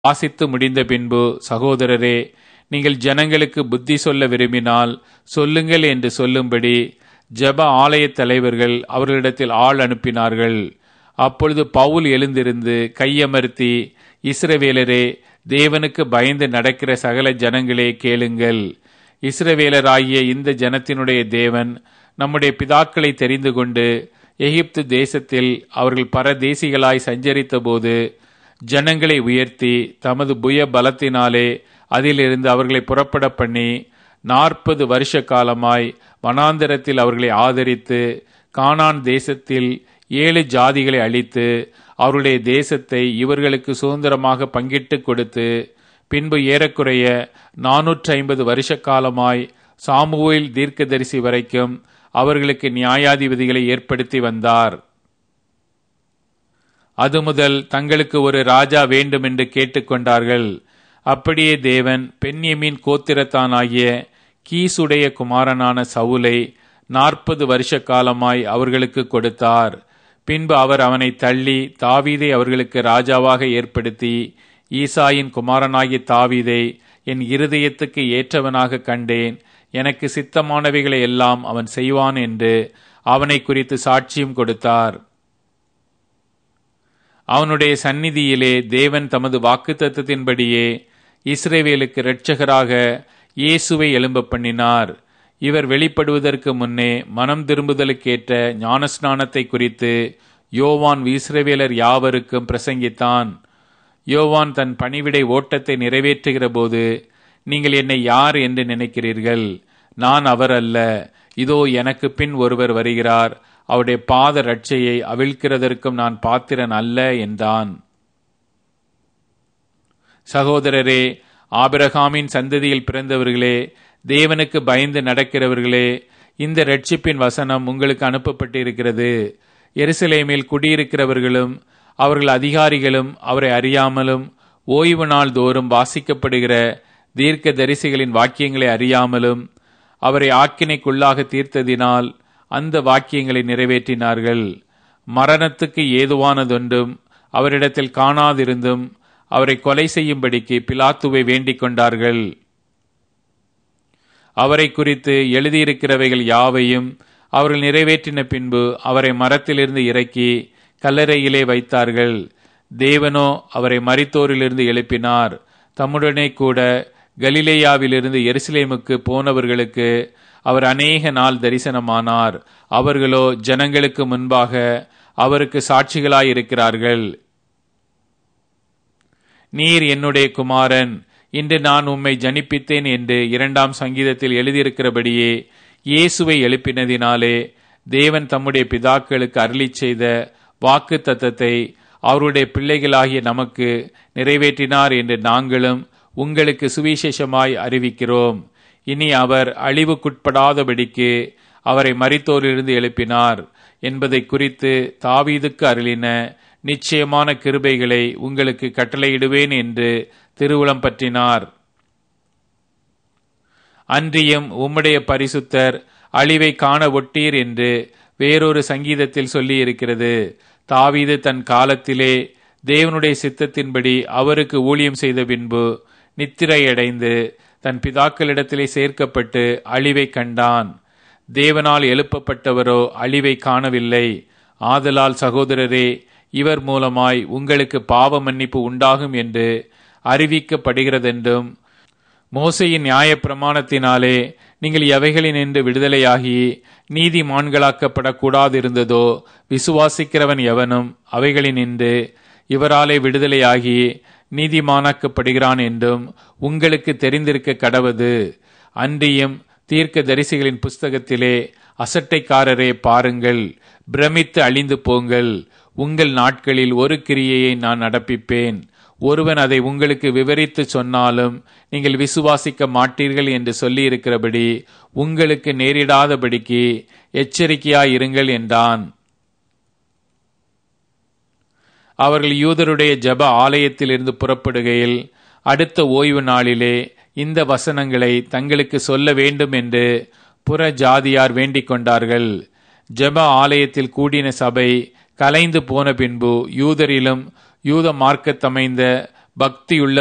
வாசித்து முடிந்த பின்பு சகோதரரே நீங்கள் ஜனங்களுக்கு புத்தி சொல்ல விரும்பினால் சொல்லுங்கள் என்று சொல்லும்படி ஜெப ஆலயத் தலைவர்கள் அவர்களிடத்தில் ஆள் அனுப்பினார்கள் அப்பொழுது பவுல் எழுந்திருந்து கையமர்த்தி இஸ்ரவேலரே தேவனுக்கு பயந்து நடக்கிற சகல ஜனங்களே கேளுங்கள் இஸ்ரவேலராகிய இந்த ஜனத்தினுடைய தேவன் நம்முடைய பிதாக்களை தெரிந்து கொண்டு எகிப்து தேசத்தில் அவர்கள் பரதேசிகளாய் சஞ்சரித்தபோது ஜனங்களை உயர்த்தி தமது புய பலத்தினாலே அதிலிருந்து அவர்களை புறப்பட பண்ணி நாற்பது வருஷ காலமாய் வனாந்தரத்தில் அவர்களை ஆதரித்து கானான் தேசத்தில் ஏழு ஜாதிகளை அழித்து அவருடைய தேசத்தை இவர்களுக்கு சுதந்திரமாக பங்கிட்டு கொடுத்து பின்பு ஏறக்குறைய நாநூற்றி ஐம்பது வருஷ காலமாய் சாமுவேல் தீர்க்கதரிசி வரைக்கும் அவர்களுக்கு நியாயாதிபதிகளை ஏற்படுத்தி வந்தார் அது முதல் தங்களுக்கு ஒரு ராஜா வேண்டும் என்று கேட்டுக்கொண்டார்கள் அப்படியே தேவன் பெண்யமின் கோத்திரத்தானாகிய கீசுடைய குமாரனான சவுலை நாற்பது வருஷ காலமாய் அவர்களுக்கு கொடுத்தார் பின்பு அவர் அவனை தள்ளி தாவீதை அவர்களுக்கு ராஜாவாக ஏற்படுத்தி ஈசாயின் குமாரனாகிய தாவீதை என் இருதயத்துக்கு ஏற்றவனாக கண்டேன் எனக்கு சித்தமானவைகளை எல்லாம் அவன் செய்வான் என்று அவனை குறித்து சாட்சியம் கொடுத்தார் அவனுடைய சந்நிதியிலே தேவன் தமது வாக்குத்தத்தின்படியே இஸ்ரேவேலுக்கு இரட்சகராக இயேசுவை எழும்ப பண்ணினார் இவர் வெளிப்படுவதற்கு முன்னே மனம் திரும்புதலுக்கேற்ற ஞானஸ்நானத்தை குறித்து யோவான் இஸ்ரவேலர் யாவருக்கும் பிரசங்கித்தான் யோவான் தன் பணிவிடை ஓட்டத்தை நிறைவேற்றுகிற போது நீங்கள் என்னை யார் என்று நினைக்கிறீர்கள் நான் அவர் அல்ல இதோ எனக்கு பின் ஒருவர் வருகிறார் அவருடைய பாத ரட்சையை அவிழ்க்கிறதற்கும் நான் பாத்திரன் அல்ல என்றான் சகோதரரே ஆபிரகாமின் சந்ததியில் பிறந்தவர்களே தேவனுக்கு பயந்து நடக்கிறவர்களே இந்த ரட்சிப்பின் வசனம் உங்களுக்கு அனுப்பப்பட்டிருக்கிறது எருசலேமில் குடியிருக்கிறவர்களும் அவர்கள் அதிகாரிகளும் அவரை அறியாமலும் ஓய்வு நாள் தோறும் வாசிக்கப்படுகிற தீர்க்க தரிசிகளின் வாக்கியங்களை அறியாமலும் அவரை ஆக்கினைக்குள்ளாக தீர்த்ததினால் அந்த வாக்கியங்களை நிறைவேற்றினார்கள் மரணத்துக்கு ஏதுவானதொன்றும் அவரிடத்தில் காணாதிருந்தும் அவரை கொலை செய்யும்படிக்கு பிலாத்துவை வேண்டிக் கொண்டார்கள் அவரை குறித்து எழுதியிருக்கிறவைகள் யாவையும் அவர்கள் நிறைவேற்றின பின்பு அவரை மரத்திலிருந்து இறக்கி கல்லறையிலே வைத்தார்கள் தேவனோ அவரை மரித்தோரிலிருந்து எழுப்பினார் தம்முடனே கூட கலிலேயாவிலிருந்து எருசலேமுக்கு போனவர்களுக்கு அவர் அநேக நாள் தரிசனமானார் அவர்களோ ஜனங்களுக்கு முன்பாக அவருக்கு சாட்சிகளாயிருக்கிறார்கள் நீர் என்னுடைய குமாரன் இன்று நான் உம்மை ஜனிப்பித்தேன் என்று இரண்டாம் சங்கீதத்தில் எழுதியிருக்கிறபடியே இயேசுவை எழுப்பினதினாலே தேவன் தம்முடைய பிதாக்களுக்கு அருளி செய்த வாக்கு தத்தத்தை அவருடைய பிள்ளைகளாகிய நமக்கு நிறைவேற்றினார் என்று நாங்களும் உங்களுக்கு சுவிசேஷமாய் அறிவிக்கிறோம் இனி அவர் அழிவுக்குட்படாதபடிக்கு அவரை மரித்தோரிலிருந்து எழுப்பினார் என்பதை குறித்து தாவீதுக்கு அருளின நிச்சயமான கிருபைகளை உங்களுக்கு கட்டளையிடுவேன் என்று திருவுளம் பற்றினார் அன்றியும் உம்முடைய பரிசுத்தர் அழிவை காண ஒட்டீர் என்று வேறொரு சங்கீதத்தில் சொல்லியிருக்கிறது தாவீது தன் காலத்திலே தேவனுடைய சித்தத்தின்படி அவருக்கு ஊழியம் செய்த பின்பு நித்திரையடைந்து தன் பிதாக்களிடத்திலே சேர்க்கப்பட்டு அழிவை கண்டான் தேவனால் எழுப்பப்பட்டவரோ அழிவை காணவில்லை ஆதலால் சகோதரரே இவர் மூலமாய் உங்களுக்கு பாவ மன்னிப்பு உண்டாகும் என்று அறிவிக்கப்படுகிறதென்றும் மோசையின் நியாய பிரமாணத்தினாலே நீங்கள் எவைகளினின்று விடுதலையாகி நீதிமான்களாக்கப்படக்கூடாதிருந்ததோ விசுவாசிக்கிறவன் எவனும் அவைகளினின்று இவராலே விடுதலையாகி நீதிமானாக்கப்படுகிறான் என்றும் உங்களுக்கு தெரிந்திருக்க கடவது அன்றியும் தீர்க்க தரிசிகளின் புஸ்தகத்திலே அசட்டைக்காரரே பாருங்கள் பிரமித்து அழிந்து போங்கள் உங்கள் நாட்களில் ஒரு கிரியையை நான் நடப்பிப்பேன் ஒருவன் அதை உங்களுக்கு விவரித்து சொன்னாலும் நீங்கள் விசுவாசிக்க மாட்டீர்கள் என்று சொல்லியிருக்கிறபடி உங்களுக்கு நேரிடாதபடிக்கு எச்சரிக்கையாயிருங்கள் என்றான் அவர்கள் யூதருடைய ஜப ஆலயத்திலிருந்து புறப்படுகையில் அடுத்த ஓய்வு நாளிலே இந்த வசனங்களை தங்களுக்கு சொல்ல வேண்டும் என்று புற ஜாதியார் வேண்டிக் கொண்டார்கள் ஜப ஆலயத்தில் கூடின சபை கலைந்து போன பின்பு யூதரிலும் யூத மார்க்கத்தமைந்த பக்தியுள்ள